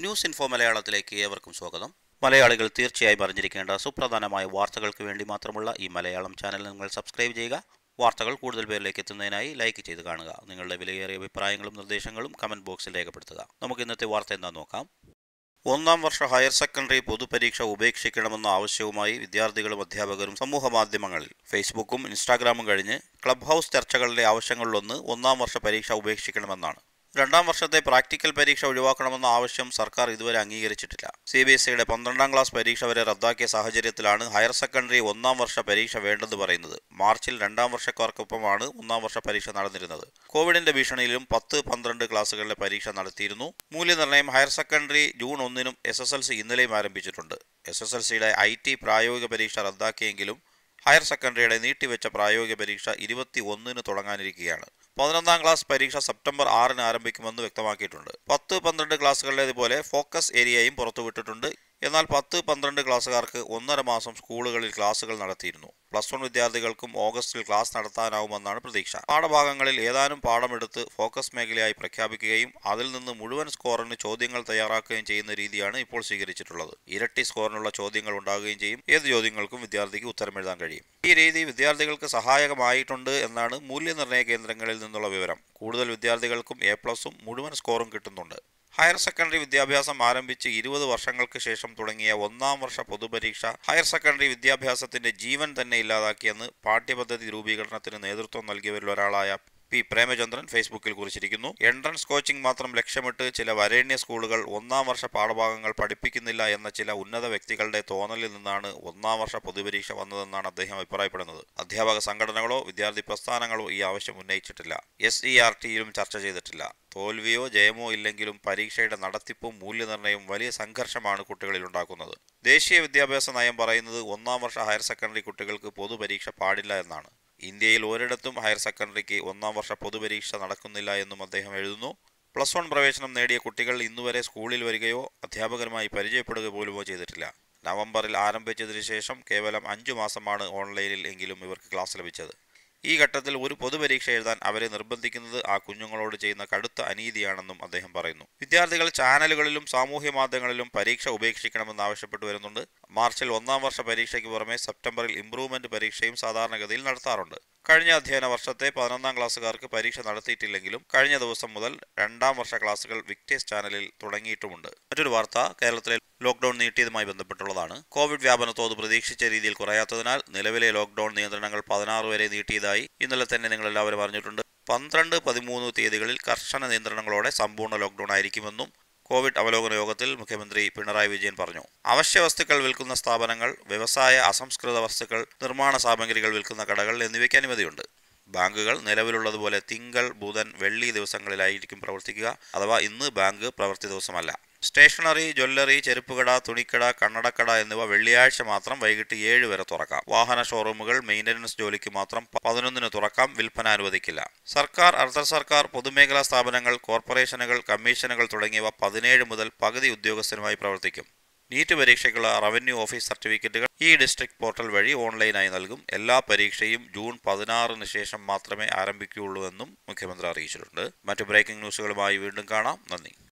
news info മലയാളത്തിലേക്ക് ഏവർക്കും സ്വാഗതം മലയാളികൾ തീർച്ചയായും അറിഞ്ഞിരിക്കേണ്ട സുപ്രധാനമായ വാർത്തകൾക്ക് വേണ്ടി മാത്രമുള്ള ഈ മലയാളം ചാനൽ നിങ്ങൾ സബ്സ്ക്രൈബ് ചെയ്യുക വാർത്തകൾ കൂടുതൽ പേരിലേക്ക് എത്തുന്നതിനായി ലൈക്ക് ചെയ്ത് കാണുക നിങ്ങളുടെ വിലയേറിയ അഭിപ്രായങ്ങളും നിർദ്ദേശങ്ങളും കമന്റ് ബോക്സിൽ രേഖപ്പെടുത്തുക നമുക്ക് ഇന്നത്തെ വാർത്ത എന്താ നോക്കാം ഒന്നാം വർഷ ഹയർ സെക്കൻഡറി പൊതുപരീക്ഷ ഉപേക്ഷിക്കണമെന്ന ആവശ്യവുമായി വിദ്യാർത്ഥികളും അധ്യാപകരും സമൂഹ മാധ്യമങ്ങളിൽ ഫേസ്ബുക്കും ഇൻസ്റ്റാഗ്രാമും കഴിഞ്ഞ് ക്ലബ് ഹൗസ് ചർച്ചകളിലെ ആവശ്യങ്ങളിലൊന്ന് ഒന്നാം വർഷ പരീക്ഷ ഉപേക്ഷിക്കണമെന്നാണ് രണ്ടാം വർഷത്തെ പ്രാക്ടിക്കൽ പരീക്ഷ ഒഴിവാക്കണമെന്ന ആവശ്യം സർക്കാർ ഇതുവരെ അംഗീകരിച്ചിട്ടില്ല സി ബി എസ് ഇയുടെ പന്ത്രണ്ടാം ക്ലാസ് പരീക്ഷ വരെ റദ്ദാക്കിയ സാഹചര്യത്തിലാണ് ഹയർ സെക്കൻഡറി ഒന്നാം വർഷ പരീക്ഷ വേണ്ടെന്ന് പറയുന്നത് മാർച്ചിൽ രണ്ടാം വർഷക്കാർക്കൊപ്പമാണ് ഒന്നാം വർഷ പരീക്ഷ നടന്നിരുന്നത് കോവിഡിന്റെ ഭീഷണിയിലും പത്ത് പന്ത്രണ്ട് ക്ലാസുകളിലെ പരീക്ഷ നടത്തിയിരുന്നു മൂല്യനിർണ്ണയം ഹയർ സെക്കൻഡറി ജൂൺ ഒന്നിനും എസ് എസ് എൽ സി ഇന്നലെയും ആരംഭിച്ചിട്ടുണ്ട് എസ് എസ് എൽ സിയുടെ ഐ ടി പ്രായോഗിക പരീക്ഷ റദ്ദാക്കിയെങ്കിലും ഹയർ സെക്കൻഡറിയുടെ നീട്ടിവെച്ച പ്രായോഗിക പരീക്ഷ ഇരുപത്തി ഒന്നിന് തുടങ്ങാനിരിക്കുകയാണ് പതിനൊന്നാം ക്ലാസ് പരീക്ഷ സെപ്റ്റംബർ ആറിന് ആരംഭിക്കുമെന്ന് വ്യക്തമാക്കിയിട്ടുണ്ട് പത്ത് പന്ത്രണ്ട് ക്ലാസ്സുകളിലേതുപോലെ ഫോക്കസ് ഏരിയയും പുറത്തുവിട്ടിട്ടുണ്ട് എന്നാൽ പത്ത് പന്ത്രണ്ട് ക്ലാസ്സുകാർക്ക് ഒന്നര മാസം സ്കൂളുകളിൽ ക്ലാസുകൾ നടത്തിയിരുന്നു പ്ലസ് വൺ വിദ്യാർത്ഥികൾക്കും ഓഗസ്റ്റിൽ ക്ലാസ് നടത്താനാവുമെന്നാണ് പ്രതീക്ഷ പാഠഭാഗങ്ങളിൽ ഏതാനും പാഠമെടുത്ത് ഫോക്കസ് മേഖലയായി പ്രഖ്യാപിക്കുകയും അതിൽ നിന്ന് മുഴുവൻ സ്കോറിന് ചോദ്യങ്ങൾ തയ്യാറാക്കുകയും ചെയ്യുന്ന രീതിയാണ് ഇപ്പോൾ സ്വീകരിച്ചിട്ടുള്ളത് ഇരട്ടി സ്കോറിനുള്ള ചോദ്യങ്ങൾ ഉണ്ടാകുകയും ചെയ്യും ഏത് ചോദ്യങ്ങൾക്കും വിദ്യാർത്ഥിക്ക് ഉത്തരം എഴുതാൻ കഴിയും ഈ രീതി വിദ്യാർത്ഥികൾക്ക് സഹായകമായിട്ടുണ്ട് എന്നാണ് മൂല്യനിർണ്ണയ കേന്ദ്രങ്ങളിൽ നിന്നുള്ള വിവരം കൂടുതൽ വിദ്യാർത്ഥികൾക്കും എ പ്ലസും മുഴുവൻ സ്കോറും കിട്ടുന്നുണ്ട് ഹയർ സെക്കൻഡറി വിദ്യാഭ്യാസം ആരംഭിച്ച് ഇരുപത് വർഷങ്ങൾക്ക് ശേഷം തുടങ്ങിയ ഒന്നാം വർഷ പൊതുപരീക്ഷ ഹയർ സെക്കൻഡറി വിദ്യാഭ്യാസത്തിന്റെ ജീവൻ തന്നെ ഇല്ലാതാക്കിയെന്ന് പാഠ്യപദ്ധതി രൂപീകരണത്തിന് നേതൃത്വം നൽകിയവരിൽ ഒരാളായ പി പ്രേമചന്ദ്രൻ ഫേസ്ബുക്കിൽ കുറിച്ചിരിക്കുന്നു എൻട്രൻസ് കോച്ചിംഗ് മാത്രം ലക്ഷ്യമിട്ട് ചില വരേണ്യ സ്കൂളുകൾ ഒന്നാം വർഷ പാഠഭാഗങ്ങൾ പഠിപ്പിക്കുന്നില്ല എന്ന ചില ഉന്നത വ്യക്തികളുടെ തോന്നലിൽ നിന്നാണ് ഒന്നാം വർഷ പൊതുപരീക്ഷ വന്നതെന്നാണ് അദ്ദേഹം അഭിപ്രായപ്പെടുന്നത് അധ്യാപക സംഘടനകളോ വിദ്യാർത്ഥി പ്രസ്ഥാനങ്ങളോ ഈ ആവശ്യം ഉന്നയിച്ചിട്ടില്ല എസ് ഇ ആർ ടിയിലും ചർച്ച ചെയ്തിട്ടില്ല തോൽവിയോ ജയമോ ഇല്ലെങ്കിലും പരീക്ഷയുടെ നടത്തിപ്പും മൂല്യനിർണ്ണയവും വലിയ സംഘർഷമാണ് കുട്ടികളിൽ ഉണ്ടാക്കുന്നത് ദേശീയ വിദ്യാഭ്യാസ നയം പറയുന്നത് ഒന്നാം വർഷ ഹയർ സെക്കൻഡറി കുട്ടികൾക്ക് പൊതുപരീക്ഷ പാടില്ല എന്നാണ് ഇന്ത്യയിൽ ഒരിടത്തും ഹയർ സെക്കൻഡറിക്ക് ഒന്നാം വർഷ പൊതുപരീക്ഷ നടക്കുന്നില്ല എന്നും അദ്ദേഹം എഴുതുന്നു പ്ലസ് വൺ പ്രവേശനം നേടിയ കുട്ടികൾ ഇന്നുവരെ സ്കൂളിൽ വരികയോ അധ്യാപകരുമായി പരിചയപ്പെടുക പോലുമോ ചെയ്തിട്ടില്ല നവംബറിൽ ആരംഭിച്ചതിനു ശേഷം കേവലം അഞ്ചു മാസമാണ് ഓൺലൈനിൽ എങ്കിലും ഇവർക്ക് ക്ലാസ് ലഭിച്ചത് ഈ ഘട്ടത്തിൽ ഒരു പൊതുപരീക്ഷ എഴുതാൻ അവരെ നിർബന്ധിക്കുന്നത് ആ കുഞ്ഞുങ്ങളോട് ചെയ്യുന്ന കടുത്ത അനീതിയാണെന്നും അദ്ദേഹം പറയുന്നു വിദ്യാർത്ഥികൾ ചാനലുകളിലും സാമൂഹ്യ മാധ്യമങ്ങളിലും പരീക്ഷ ഉപേക്ഷിക്കണമെന്ന് ആവശ്യപ്പെട്ടു വരുന്നുണ്ട് മാർച്ചിൽ ഒന്നാം വർഷ പരീക്ഷയ്ക്ക് പുറമെ സെപ്റ്റംബറിൽ ഇംപ്രൂവ്മെന്റ് പരീക്ഷയും സാധാരണഗതിയിൽ നടത്താറുണ്ട് കഴിഞ്ഞ അധ്യയന വർഷത്തെ പതിനൊന്നാം ക്ലാസ്സുകാർക്ക് പരീക്ഷ നടത്തിയിട്ടില്ലെങ്കിലും കഴിഞ്ഞ ദിവസം മുതൽ രണ്ടാം വർഷ ക്ലാസുകൾ വിക്ടേഴ്സ് ചാനലിൽ തുടങ്ങിയിട്ടുമുണ്ട് മറ്റൊരു വാർത്ത കേരളത്തിലെ ലോക്ഡൌൺ നീട്ടിയതുമായി ബന്ധപ്പെട്ടുള്ളതാണ് കോവിഡ് വ്യാപന തോത് പ്രതീക്ഷിച്ച രീതിയിൽ കുറയാത്തതിനാൽ നിലവിലെ ലോക്ഡൌൺ നിയന്ത്രണങ്ങൾ പതിനാറ് വരെ നീട്ടിയതായി ഇന്നലെ തന്നെ നിങ്ങൾ എല്ലാവരും അറിഞ്ഞിട്ടുണ്ട് പന്ത്രണ്ട് പതിമൂന്ന് തീയതികളിൽ കർശന നിയന്ത്രണങ്ങളോടെ സമ്പൂർണ്ണ ലോക്ഡൌൺ ആയിരിക്കുമെന്നും കോവിഡ് അവലോകന യോഗത്തിൽ മുഖ്യമന്ത്രി പിണറായി വിജയൻ പറഞ്ഞു അവശ്യ വസ്തുക്കൾ വിൽക്കുന്ന സ്ഥാപനങ്ങൾ വ്യവസായ അസംസ്കൃത വസ്തുക്കൾ നിർമ്മാണ സാമഗ്രികൾ വിൽക്കുന്ന കടകൾ എന്നിവയ്ക്ക് അനുമതിയുണ്ട് ബാങ്കുകൾ നിലവിലുള്ളതുപോലെ തിങ്കൾ ബുധൻ വെള്ളി ദിവസങ്ങളിലായിരിക്കും പ്രവർത്തിക്കുക അഥവാ ഇന്ന് ബാങ്ക് പ്രവൃത്തി ദിവസമല്ല സ്റ്റേഷനറി ജ്വല്ലറി ചെരുപ്പുകട തുണിക്കട കണ്ണടക്കട എന്നിവ വെള്ളിയാഴ്ച മാത്രം വൈകിട്ട് ഏഴ് വരെ തുറക്കാം വാഹന ഷോറൂമുകൾ മെയിൻ്റനൻസ് ജോലിക്ക് മാത്രം പതിനൊന്നിന് തുറക്കാം വിൽപ്പന അനുവദിക്കില്ല സർക്കാർ അർദ്ധ സർക്കാർ പൊതുമേഖലാ സ്ഥാപനങ്ങൾ കോർപ്പറേഷനുകൾ കമ്മീഷനുകൾ തുടങ്ങിയവ പതിനേഴ് മുതൽ പകുതി ഉദ്യോഗസ്ഥരുമായി പ്രവർത്തിക്കും നീറ്റ് പരീക്ഷയ്ക്കുള്ള റവന്യൂ ഓഫീസ് സർട്ടിഫിക്കറ്റുകൾ ഈ ഡിസ്ട്രിക്ട് പോർട്ടൽ വഴി ഓൺലൈനായി നൽകും എല്ലാ പരീക്ഷയും ജൂൺ പതിനാറിന് ശേഷം മാത്രമേ ആരംഭിക്കുകയുള്ളൂ എന്നും മുഖ്യമന്ത്രി അറിയിച്ചിട്ടുണ്ട് മറ്റു ബ്രേക്കിംഗ് ന്യൂസുകളുമായി വീണ്ടും കാണാം നന്ദി